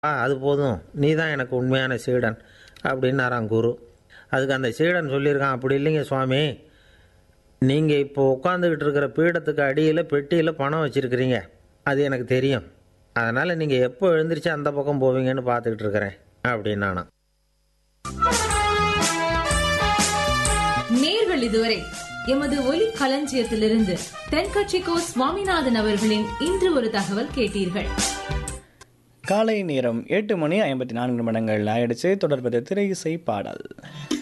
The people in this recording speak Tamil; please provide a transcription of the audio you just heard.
ஆ அது போதும் நீ தான் எனக்கு உண்மையான சீடன் அப்படின்னாராம் குரு அதுக்கு அந்த சீடன் சொல்லியிருக்கான் அப்படி இல்லைங்க சுவாமி நீங்கள் இப்போ உட்காந்துக்கிட்டு இருக்கிற பீடத்துக்கு அடியில் பெட்டியில் பணம் வச்சுருக்கிறீங்க அது எனக்கு தெரியும் அதனால் நீங்கள் எப்போ எழுந்திரிச்சு அந்த பக்கம் போவீங்கன்னு பார்த்துக்கிட்டு இருக்கிறேன் அப்படின்னானா நேர்கள் இதுவரை எமது ஒலி களஞ்சியத்திலிருந்து தென்கட்சிக்கோ சுவாமிநாதன் அவர்களின் இன்று ஒரு தகவல் கேட்டீர்கள் காலை நேரம் எட்டு மணி ஐம்பத்தி நான்கு நிமிடங்கள் ஆயிடுச்சு தொடர்பது திரை இசை பாடல்